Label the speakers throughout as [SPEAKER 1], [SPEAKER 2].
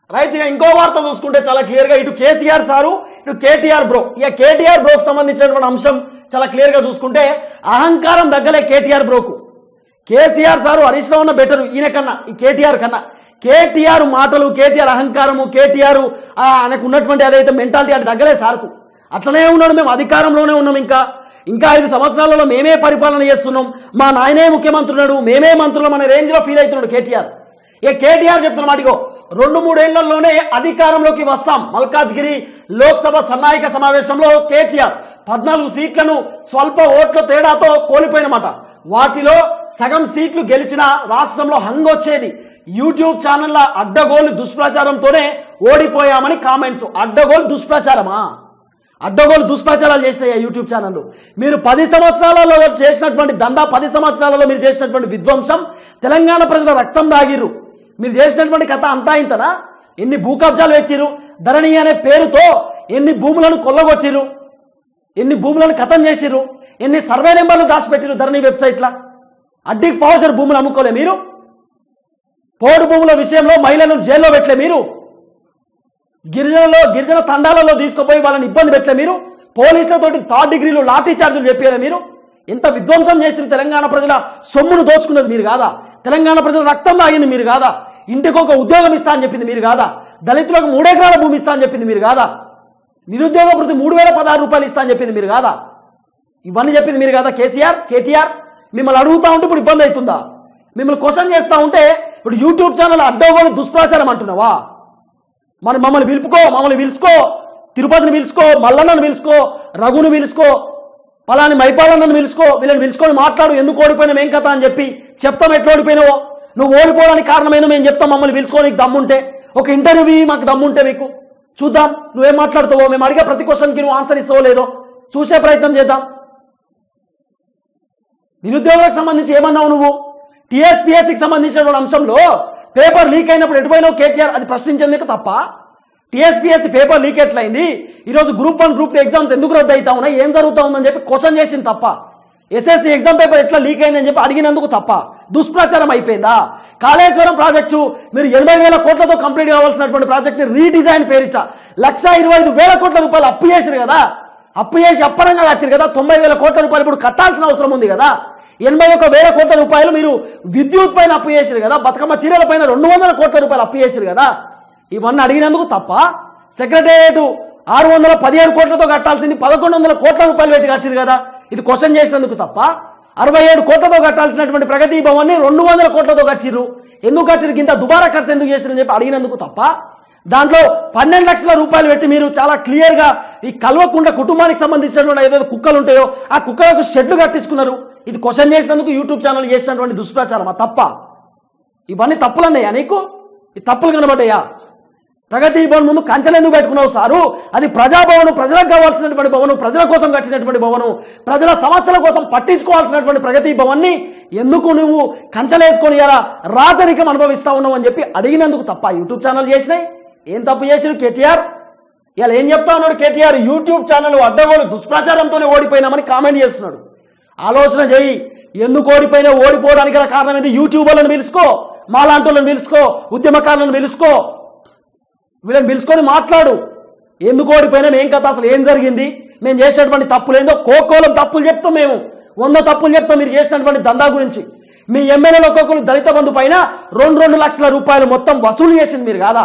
[SPEAKER 1] right ఇక ఇంకో వార్త చూసుకుంటే చాలా క్లియర్ గా ఇటు కేసీఆర్ సారు ఇటు కేటీఆర్ బ్రో ఇక కేటీఆర్ బ్రోకు సంబంధించినటువంటి అంశం చాలా క్లియర్ గా చూసుకుంటే అహంకారం దగ్గలే కేటీఆర్ బ్రోకు కేసీఆర్ సారు హరీష్ రావు ఉన్న బెటర్ ఈయన కన్నా ఈ కేటీఆర్ కన్నా కేటీఆర్ మాటలు కేటీఆర్ అహంకారము కేటీఆర్ ఆయనకు ఉన్నటువంటి అదైతే మెంటాలిటీ అది దగ్గరే సార్కు అట్లనే ఉన్నాడు మేము అధికారంలోనే ఉన్నాం ఇంకా ఇంకా ఐదు సంవత్సరాలలో మేమే పరిపాలన చేస్తున్నాం మా నాయనే ముఖ్యమంత్రి ఉన్నాడు మేమే మంత్రులం అనే రేంజ్లో ఫీల్ అవుతున్నాడు కేటీఆర్ ఇక కేటీఆర్ చెప్తున్న మాటిగో రెండు మూడేళ్లలోనే అధికారంలోకి వస్తాం మల్కాజ్గిరి లోక్సభ సన్నాయిక సమావేశంలో కేటీఆర్ పద్నాలుగు సీట్లను స్వల్ప ఓట్ల తేడాతో కోల్పోయినమాట వాటిలో సగం సీట్లు గెలిచిన రాష్ట్రంలో హంగొచ్చేది యూట్యూబ్ ఛానళ్ల అడ్డగోలు దుష్ప్రచారంతోనే ఓడిపోయామని కామెంట్స్ అడ్డగోలు దుష్ప్రచారమా అడ్డగోలు దుష్ప్రచారాలు చేసినాయి ఆ యూట్యూబ్ ఛానళ్ళు మీరు పది సంవత్సరాలలో చేసినటువంటి దందా పది సంవత్సరాలలో మీరు చేసినటువంటి విధ్వంసం తెలంగాణ ప్రజల రక్తం దాగిర్రు మీరు చేసినటువంటి కథ అంతా ఇంతనా ఎన్ని భూ కబ్జాలు పెట్టిరు ధరణి అనే పేరుతో ఎన్ని భూములను కొల్లగొట్టిరు ఎన్ని భూములను కథం చేసిరు ఎన్ని సర్వే నెంబర్లు దాచిపెట్టిరు ధరణి వెబ్సైట్లా అడ్డికి పవసర్ భూములు అమ్ముకోలే మీరు పోడు భూముల విషయంలో మహిళలను జైల్లో పెట్టలే మీరు గిరిజనలో గిరిజన తండాలలో తీసుకుపోయి వాళ్ళని ఇబ్బంది పెట్టలే మీరు పోలీసులతోటి థర్డ్ డిగ్రీలు లాఠీ చార్జీలు చెప్పారా మీరు ఎంత విధ్వంసం చేసిన తెలంగాణ ప్రజల సొమ్మును దోచుకున్నది మీరు కాదా తెలంగాణ ప్రజల రక్తం తాగింది మీరు కాదా ఇంటికి ఒక ఉద్యోగం ఇస్తా అని చెప్పింది మీరు కాదా దళితులకు మూడెకరాల భూమి ఇస్తా అని చెప్పింది మీరు కాదా నిరుద్యోగ భృతి మూడు వేల పదహారు రూపాయలు ఇస్తా అని చెప్పింది మీరు కాదా ఇవన్నీ చెప్పింది మీరు కదా కేసీఆర్ కేటీఆర్ మిమ్మల్ని అడుగుతా ఉంటే ఇప్పుడు ఇబ్బంది అవుతుందా మిమ్మల్ని క్వశ్చన్ చేస్తా ఉంటే ఇప్పుడు యూట్యూబ్ ఛానల్ అడ్డగోలు దుష్ప్రచారం అంటున్నావా మరి మమ్మల్ని పిలుపుకో మమ్మల్ని పిలుచుకో తిరుపతిని పిలుచుకో మల్లన్నను పిలుచుకో రఘుని పిలుచుకో పలాని మైపాలన్నను పిలుచుకో వీళ్ళని పిలుచుకొని మాట్లాడు ఎందుకు ఓడిపోయినాం ఏం కథ అని చెప్పి చెప్తాం ఎట్లా ఓడిపోయినావో నువ్వు ఓడిపోవడానికి కారణమైన మేము చెప్తాం మమ్మల్ని పిలుచుకోనికి దమ్ముంటే ఒక ఇంటర్వ్యూ ఇయ్యి, మాకు దమ్ముంటే మీకు చూద్దాం నువ్వేం మాట్లాడుతావో మేము అడిగే ప్రతి క్వశ్చన్కి నువ్వు ఆన్సర్ ఇస్తావో లేదో చూసే ప్రయత్నం చేద్దాం నిరుద్యోగులకు సంబంధించి ఏమన్నావు నువ్వు టీఎస్పీఎస్సికి సంబంధించిన అంశంలో పేపర్ లీక్ అయినప్పుడు ఎటుపోయినావు కేటీఆర్ అది ప్రశ్నించేందుకు తప్ప టీఎస్పీఎస్సీ పేపర్ లీక్ ఎట్లయింది ఈరోజు group one group two exams ఎందుకు రద్దు అవుతా ఉన్నాయి ఏం జరుగుతా ఉందని చెప్పి క్వశ్చన్ చేసింది తప్ప ఎస్ఎస్సి ఎగ్జామ్ పేపర్ ఎట్లా లీక్ అయిందని చెప్పి అడిగినందుకు తప్ప దుష్ప్రచారం అయిపోయిందా కాళేశ్వరం ప్రాజెక్టు మీరు ఎనభై వేల కోట్లతో కంప్లీట్ కావాల్సినటువంటి ప్రాజెక్ట్ని రీడిజైన్ పేరిచ్చా లక్ష ఇరవై ఐదు వేల కోట్ల రూపాయలు అప్పు చేసిరు కదా అప్పు చేసి అప్పరంగా కట్టారు కదా తొంభై వేల కోట్ల రూపాయలు ఇప్పుడు కట్టాల్సిన అవసరం ఉంది కదా ఎనభై ఒక వేల కోట్ల రూపాయలు మీరు విద్యుత్ పైన అప్పు చేసిరు కదా బతుకమ్మ చీరల పైన రెండు వందల కోట్ల రూపాయలు అప్పు చేసిరు కదా ఇవన్నీ అడిగినందుకు తప్ప సెక్రటేరియట్ ఆరు వందల పదిహేను కోట్లతో కట్టాల్సింది పదకొండు వందల కోట్ల రూపాయలు పెట్టి కట్టిరు కదా ఇది క్వశ్చన్ చేసినందుకు తప్ప అరవై ఏడు కోట్లతో కట్టాల్సినటువంటి ప్రగతి భవన్ని రెండు వందల కోట్లతో కట్టిర్రు ఎందుకు కట్టిరు ఇంత దుబారా ఖర్చు ఎందుకు చేసిరని చెప్పి అడిగినందుకు తప్ప దాంట్లో పన్నెండు లక్షల రూపాయలు పెట్టి మీరు చాలా క్లియర్గా ఈ కల్వకుండ కుటుంబానికి సంబంధించినటువంటి ఏదైతే కుక్కలు ఉంటాయో ఆ కుక్కలకు షెడ్లు కట్టించుకున్నారు ఇది క్వశ్చన్ చేసినందుకు యూట్యూబ్ ఛానల్ చేసినటువంటి దుష్ప్రచారమా తప్ప ఇవన్నీ తప్పులన్నాయా నీకు ఈ తప్పులు కనబడ్డాయా ప్రగతి భవన్ ముందు కంచెలు ఎందుకు పెట్టుకున్నావు సారు అది ప్రజాభవనం ప్రజలకు కావాల్సినటువంటి భవనం ప్రజల కోసం కట్టినటువంటి భవనం ప్రజల సమస్యల కోసం పట్టించుకోవాల్సినటువంటి ప్రగతి భవన్ని ఎందుకు నువ్వు కంచెలేసుకొని ఇలా రాజరికం అనుభవిస్తా ఉన్నావు అని చెప్పి అడిగినందుకు తప్ప యూట్యూబ్ ఛానల్ చేసినాయి ఏం తప్పు చేసిరు కేటీఆర్ ఇలా ఏం చెప్తా ఉన్నాడు కేటీఆర్ యూట్యూబ్ ఛానల్ అడ్డగోలు దుష్ప్రచారంతోనే ఓడిపోయినామని కామెంట్ చేస్తున్నాడు ఆలోచన చేయి ఎందుకు ఓడిపోయినా ఓడిపోవడానికి గల కారణం ఏంటి యూట్యూబర్లను పిలుచుకో మాలాంటి వాళ్ళని పిలుచుకో ఉద్యమకారులను పిలుచుకో వీళ్ళని పిలుచుకొని మాట్లాడు ఎందుకు ఓడిపోయినాం ఏం కథ అసలు ఏం జరిగింది మేము చేసినటువంటి తప్పులు ఏందో కోకోలం తప్పులు చెప్తాం మేము వంద తప్పులు చెప్తాం మీరు చేసినటువంటి దందా గురించి మీ ఎమ్మెల్యేలు ఒక్కొక్కరు దళిత బంధు పైన రెండు రెండు లక్షల రూపాయలు మొత్తం వసూలు చేసింది మీరు కాదా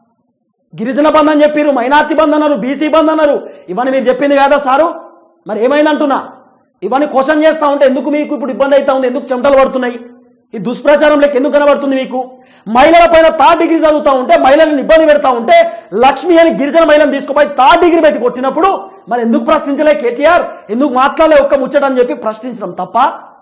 [SPEAKER 1] గిరిజన బంధు అని చెప్పారు మైనార్టీ బంధు అన్నారు బీసీ బంధు అన్నారు ఇవన్నీ మీరు చెప్పింది కాదా సారు మరి ఏమైందంటున్నా ఇవన్నీ క్వశ్చన్ చేస్తా ఉంటే ఎందుకు మీకు ఇప్పుడు ఇబ్బంది అవుతా ఉంది ఎందుకు చెమటలు పడుతున్నాయి ఈ దుష్ప్రచారం లెక్క ఎందుకు కనబడుతుంది మీకు మహిళల పైన థర్డ్ డిగ్రీ చదువుతా ఉంటే మహిళలను ఇబ్బంది పెడతా ఉంటే లక్ష్మి అని గిరిజన మహిళను తీసుకుపోయి థర్డ్ డిగ్రీ పెట్టి కొట్టినప్పుడు మరి ఎందుకు ప్రశ్నించలే కేటీఆర్ ఎందుకు మాట్లాడలే ఒక్క ముచ్చట అని చెప్పి ప్రశ్నించడం తప్ప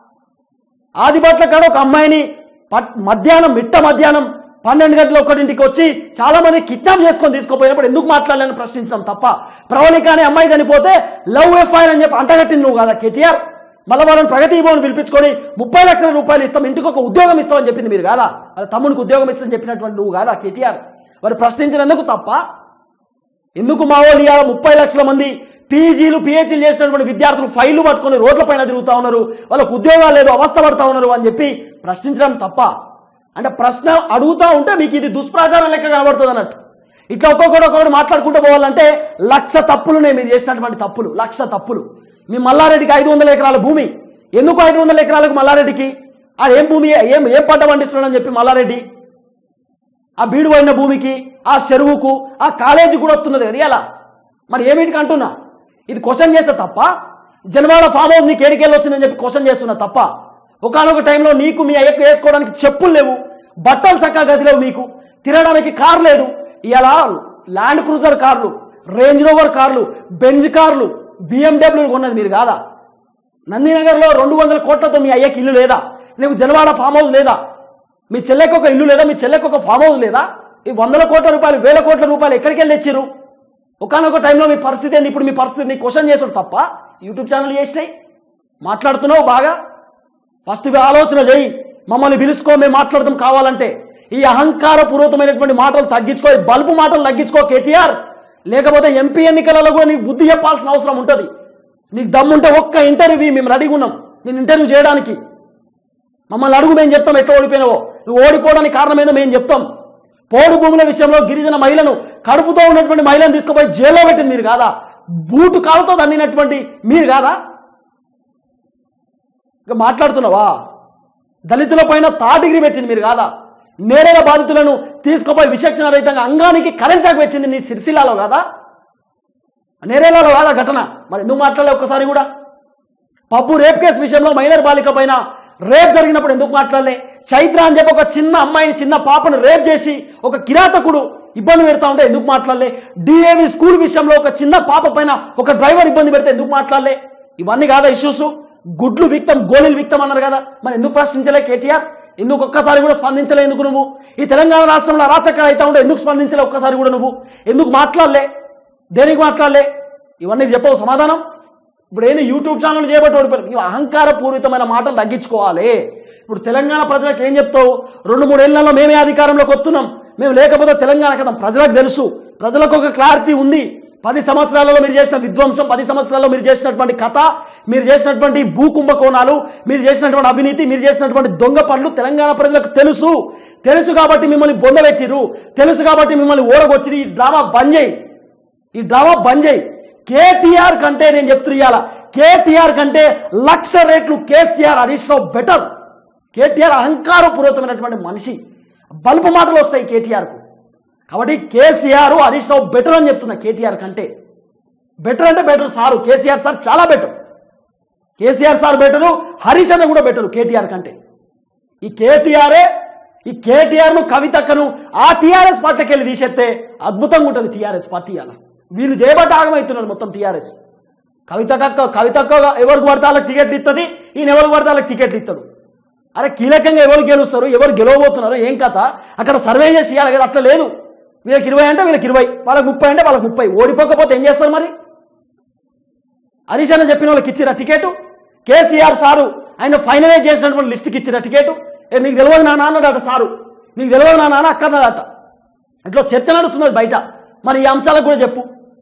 [SPEAKER 1] ఆదిబట్ల కాడ ఒక అమ్మాయిని పట్ మధ్యాహ్నం మిట్ట మధ్యాహ్నం పన్నెండు గంటల ఒకటింటికి వచ్చి చాలా మంది కిడ్నాప్ చేసుకొని తీసుకుపోయినప్పుడు ఎందుకు మాట్లాడాలని ప్రశ్నించడం తప్ప ప్రవళిక అనే అమ్మాయి చనిపోతే లవ్ ఎఫ్ఐఆర్ అని చెప్పి అంటగట్టింది నువ్వు కదా కేటీఆర్ మళ్ళీ వాళ్ళని ప్రగతి భవన్ పిలిపించుకొని ముప్పై లక్షల రూపాయలు ఇస్తాం ఇంటికి ఒక ఉద్యోగం ఇస్తామని చెప్పింది మీరు కాదా వాళ్ళ తమ్మునికి ఉద్యోగం ఇస్తామని చెప్పినటువంటి నువ్వు కాదా కేటీఆర్ వారు ప్రశ్నించినందుకు తప్ప ఎందుకు మా వాళ్ళు ఇవాళ ముప్పై లక్షల మంది పీజీలు పిహెచ్లు చేసినటువంటి విద్యార్థులు ఫైళ్లు పట్టుకొని రోడ్లపైన తిరుగుతా ఉన్నారు వాళ్ళకు ఉద్యోగాలు లేదు అవస్థ పడతా ఉన్నారు అని చెప్పి ప్రశ్నించడం తప్ప అంటే ప్రశ్న అడుగుతా ఉంటే మీకు ఇది దుష్ప్రచారం లెక్క కనబడుతుంది అన్నట్టు ఇట్లా ఒక్కొక్కడు ఒక్కొక్కడు మాట్లాడుకుంటూ పోవాలంటే లక్ష తప్పులునే మీరు చేసినటువంటి తప్పులు లక్ష తప్పులు మీ మల్లారెడ్డికి ఐదు వందల ఎకరాల భూమి ఎందుకు ఐదు వందల ఎకరాలకు మల్లారెడ్డికి ఆ ఏం భూమి ఏం ఏం పంట పండిస్తున్నాడని చెప్పి మల్లారెడ్డి ఆ బీడు పడిన భూమికి ఆ చెరువుకు ఆ కాలేజీ కూడా వస్తున్నది అది ఎలా మరి ఏమిటికి అంటున్నా ఇది క్వశ్చన్ చేస్తే తప్ప జనవాడ ఫామ్ హౌస్ నీకు ఏడికెళ్ళి వచ్చిందని చెప్పి క్వశ్చన్ చేస్తున్నా తప్ప ఒకనొక టైంలో నీకు మీ అయ్యకు వేసుకోవడానికి చెప్పులు లేవు బట్టలు చక్కగా గది లేవు మీకు తిరగడానికి కార్ లేదు ఇలా ల్యాండ్ క్రూజర్ కార్లు రేంజ్ రోవర్ కార్లు బెంజ్ కార్లు బిఎండబ్ల్యూ కొన్నది మీరు కాదా నందినగర్లో రెండు వందల కోట్లతో మీ అయ్యకి ఇల్లు లేదా నీకు జనవాడ ఫామ్ హౌస్ లేదా మీ చెల్లెకి ఒక ఇల్లు లేదా మీ చెల్లెకి ఒక ఫామ్ హౌస్ లేదా ఈ వందల కోట్ల రూపాయలు వేల కోట్ల రూపాయలు ఎక్కడికి వెళ్ళి తెచ్చిర్రు ఒకనొక టైంలో మీ పరిస్థితి ఏంది ఇప్పుడు మీ పరిస్థితి నీ క్వశ్చన్ చేసుడు తప్ప యూట్యూబ్ ఛానల్ చేసినాయి మాట్లాడుతున్నావు బాగా ఫస్ట్ ఇవి ఆలోచన చేయి మమ్మల్ని పిలుచుకో మేము మాట్లాడదాం కావాలంటే ఈ అహంకార పూర్వకమైనటువంటి మాటలు తగ్గించుకో ఈ బల్బు మాటలు తగ్గించుకో కేటీఆర్ లేకపోతే ఎంపీ ఎన్నికలలో కూడా నీకు బుద్ధి చెప్పాల్సిన అవసరం ఉంటుంది నీకు దమ్ముంటే ఒక్క ఇంటర్వ్యూ మేము రెడీగా ఉన్నాం నేను ఇంటర్వ్యూ చేయడానికి మమ్మల్ని అడుగు మేము చెప్తాం ఎట్లా ఓడిపోయినావో నువ్వు ఓడిపోవడానికి కారణం ఏందో మేము చెప్తాం పోడు భూముల విషయంలో గిరిజన మహిళను కడుపుతో ఉన్నటువంటి మహిళను తీసుకుపోయి జైల్లో పెట్టింది మీరు కాదా బూటు కాలుతో దండినటువంటి మీరు కాదా ఇక మాట్లాడుతున్నావా దళితుల పైన థర్డ్ డిగ్రీ పెట్టింది మీరు కాదా నేరేల బాధితులను తీసుకుపోయి విచక్షణ రహితంగా అంగానికి కరెంట్ షాక్ పెట్టింది నీ సిరిసిల్లాలో కాదా నేరేలలో కాదా ఘటన మరి ఎందుకు మాట్లాడలే ఒక్కసారి కూడా పబ్బు రేప్ కేసు విషయంలో మైనర్ బాలిక పైన రేప్ జరిగినప్పుడు ఎందుకు మాట్లాడలే చైత్ర అని చెప్పి ఒక చిన్న అమ్మాయిని చిన్న పాపను రేప్ చేసి ఒక కిరాతకుడు ఇబ్బంది పెడతా ఉంటే ఎందుకు మాట్లాడలే డిఏవి స్కూల్ విషయంలో ఒక చిన్న పాప పైన ఒక డ్రైవర్ ఇబ్బంది పెడితే ఎందుకు మాట్లాడలే ఇవన్నీ కాదా ఇష్యూస్ గుడ్లు విక్తం గోళీలు విక్తం అన్నారు కదా మరి ఎందుకు ప్రశ్నించలే కేటీఆర్ ఎందుకు ఒక్కసారి కూడా స్పందించలే ఎందుకు నువ్వు ఈ తెలంగాణ రాష్ట్రంలో అరాచకాలు అయితే ఉంటే ఎందుకు స్పందించలే ఒక్కసారి కూడా నువ్వు ఎందుకు మాట్లాడలే దేనికి మాట్లాడలే ఇవన్నీ చెప్పవు సమాధానం ఇప్పుడు ఏంది యూట్యూబ్ ఛానల్ చేయబట్టి ఓడిపోయారు ఇవి అహంకార పూరితమైన మాటలు తగ్గించుకోవాలి ఇప్పుడు తెలంగాణ ప్రజలకు ఏం చెప్తావు రెండు మూడేళ్లలో మేమే అధికారంలోకి వస్తున్నాం మేము లేకపోతే తెలంగాణ కదా ప్రజలకు తెలుసు ప్రజలకు ఒక క్లారిటీ ఉంది పది సంవత్సరాలలో మీరు చేసిన విధ్వంసం పది సంవత్సరాల్లో మీరు చేసినటువంటి కథ మీరు చేసినటువంటి భూ కుంభకోణాలు మీరు చేసినటువంటి అవినీతి మీరు చేసినటువంటి దొంగ పనులు తెలంగాణ ప్రజలకు తెలుసు తెలుసు కాబట్టి మిమ్మల్ని బొందబెట్టిరు తెలుసు కాబట్టి మిమ్మల్ని ఓడగొట్టిరు ఈ డ్రామా బంద్ చేయి ఈ డ్రామా బంద్ చేయి కేటీఆర్ కంటే నేను చెప్తున్నా కేటీఆర్ కంటే లక్ష రేట్లు KCR Harish Rao better KTR అహంకారపూర్వకమైనటువంటి మనిషి బల్బు మాటలు వస్తాయి కేటీఆర్కు కాబట్టి కేసీఆర్ హరీష్ రావు బెటర్ అని చెప్తున్నా కేటీఆర్ కంటే బెటర్ అంటే బెటర్ సారు కేసీఆర్ సార్ చాలా better KCR sir better Harish అన్న కూడా బెటరు కేటీఆర్ కంటే ఈ కేటీఆరే ఈ కేటీఆర్ను కవితక్కను ఆ టీఆర్ఎస్ పార్టీకి వెళ్ళి తీసేస్తే అద్భుతంగా ఉంటుంది టీఆర్ఎస్ పార్టీ అలా వీళ్ళు చేయబట్టి ఆగమవుతున్నారు మొత్తం టీఆర్ఎస్ కవితక్క కవితక్క ఎవరికి పడితే వాళ్ళకి టికెట్లు ఇస్తుంది ఈయన ఎవరికి పడితే వాళ్ళకి టికెట్లు ఇస్తాడు అరే కీలకంగా ఎవరు గెలుస్తారు ఎవరు గెలవబోతున్నారు ఏం కథ అక్కడ సర్వే చేసి ఇవ్వాలి కదా అట్లా లేదు వీళ్ళకి ఇరవై అంటే వీళ్ళకి ఇరవై వాళ్ళకి ముప్పై అంటే వాళ్ళకి ముప్పై ఓడిపోకపోతే ఏం చేస్తారు మరి హరీష్ అన్న చెప్పిన వాళ్ళకి ఇచ్చిరా టికెట్ కేసీఆర్ సారు ఆయన ఫైనలైజ్ చేసినటువంటి లిస్ట్కి ఇచ్చిరా టికెట్ ఏ నీకు తెలియదు నా నాన్నడట సారు నీకు తెలియదు నా నాన్న అక్కర్నదట ఇట్లా చర్చ నడుస్తున్నది బయట మరి ఈ అంశాలకు కూడా చెప్పు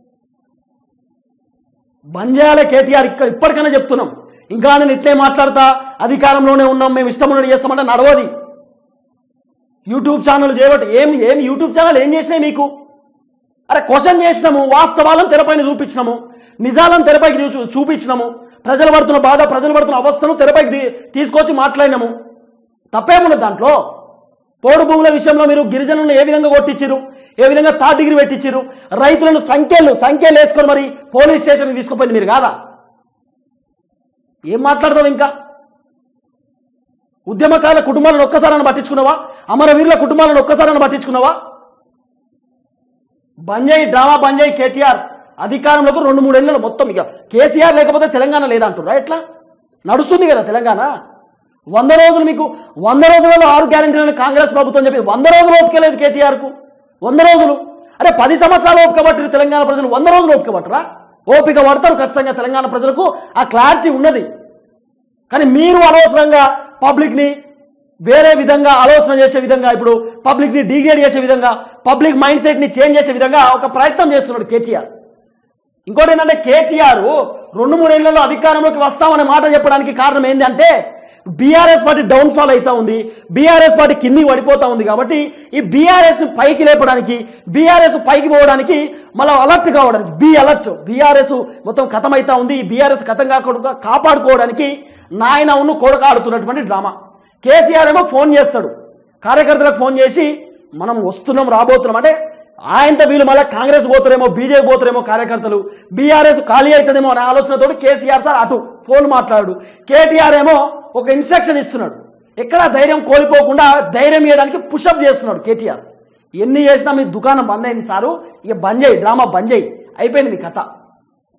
[SPEAKER 1] బంద్ చేయాలి కేటీఆర్ ఇక్కడ ఇప్పటికైనా చెప్తున్నాం ఇంకా నేను ఇట్లే మాట్లాడతా అధికారంలోనే ఉన్నాం మేము ఇష్టం ఉన్నట్టు చేస్తామంటే నడవది యూట్యూబ్ ఛానల్ చేయబట్టి ఏం ఏం యూట్యూబ్ ఛానల్ ఏం చేసినాయి మీకు అరే క్వశ్చన్ చేసినాము వాస్తవాలను తెరపైన చూపించినాము నిజాలను తెరపైకి చూ- చూపించినాము ప్రజలు పడుతున్న బాధ ప్రజలు పడుతున్న అవస్థను తెరపైకి తీ- తీసుకొచ్చి మాట్లాడినాము తప్పేమున్నది దాంట్లో పోడు భూముల విషయంలో మీరు గిరిజనులను ఏ విధంగా కొట్టించారు ఏ విధంగా థర్డ్ డిగ్రీ పెట్టించారు రైతులను సంఖ్యలు సంఖ్యలు వేసుకొని మరి పోలీస్ స్టేషన్కి తీసుకుపోయింది మీరు కాదా ఏం మాట్లాడతావు ఇంకా ఉద్యమకాల కుటుంబాలను ఒక్కసారైనా పట్టించుకున్నావా అమరవీరుల కుటుంబాలను ఒక్కసారైనా పట్టించుకున్నావా బంజాయి డ్రామా బంజాయి కేటీఆర్ అధికారంలోకి రెండు మూడేళ్ళు మొత్తం ఇక కేసీఆర్ లేకపోతే తెలంగాణ లేదంటారా ఎట్లా నడుస్తుంది కదా తెలంగాణ వంద రోజులు మీకు వంద రోజులలో ఆరు గ్యారెంటీలను కాంగ్రెస్ ప్రభుత్వం చెప్పి వంద రోజులు ఓపిక లేదు కేటీఆర్కు వంద రోజులు అరే పది సంవత్సరాలు ఓపిక పట్టిరు తెలంగాణ ప్రజలు వంద రోజులు ఓపిక పట్టరా ఓపిక పడతారు ఖచ్చితంగా తెలంగాణ ప్రజలకు ఆ క్లారిటీ ఉన్నది కానీ మీరు అనవసరంగా పబ్లిక్ని వేరే విధంగా ఆలోచన చేసే విధంగా ఇప్పుడు పబ్లిక్ని డిగ్రేడ్ చేసే విధంగా పబ్లిక్ మైండ్ సెట్ని చేంజ్ చేసే విధంగా ఒక ప్రయత్నం చేస్తున్నాడు కేటీఆర్ ఇంకోటి ఏంటంటే కేటీఆర్ రెండు మూడేళ్లలో అధికారంలోకి వస్తామనే మాట చెప్పడానికి కారణం ఏంటంటే బీఆర్ఎస్ పార్టీ డౌన్ ఫాల్ అవుతా ఉంది బీఆర్ఎస్ పార్టీ కింది పడిపోతా ఉంది కాబట్టి ఈ బీఆర్ఎస్ ని పైకి లేపడానికి బీఆర్ఎస్ పైకి పోవడానికి మళ్ళీ అలర్ట్ కావడానికి బి అలర్ట్ బీఆర్ఎస్ మొత్తం కథం అవుతా ఉంది ఈ బీఆర్ఎస్ కథం కాకుండా కాపాడుకోవడానికి నాయనవును కొడక ఆడుతున్నటువంటి డ్రామా కేసీఆర్ ఏమో ఫోన్ చేస్తాడు కార్యకర్తలకు ఫోన్ చేసి మనం వస్తున్నాం రాబోతున్నాం అంటే ఆయనతో వీళ్ళు మళ్ళీ కాంగ్రెస్ పోతారేమో బీజేపీ పోతారేమో కార్యకర్తలు బీఆర్ఎస్ ఖాళీ అవుతుందేమో అనే ఆలోచనతో కేసీఆర్ సార్ అటు ఫోన్ మాట్లాడు కేటీఆర్ ఏమో ఒక ఇన్స్ట్రక్షన్ ఇస్తున్నాడు ఎక్కడ ధైర్యం కోల్పోకుండా ధైర్యం ఇవ్వడానికి పుషప్ చేస్తున్నాడు కేటీఆర్ ఎన్ని చేసినా మీ దుకాణం బంద్ అయింది సారు ఇక బంద్ చేయి డ్రామా బంద్ చేయి అయిపోయింది మీ కథ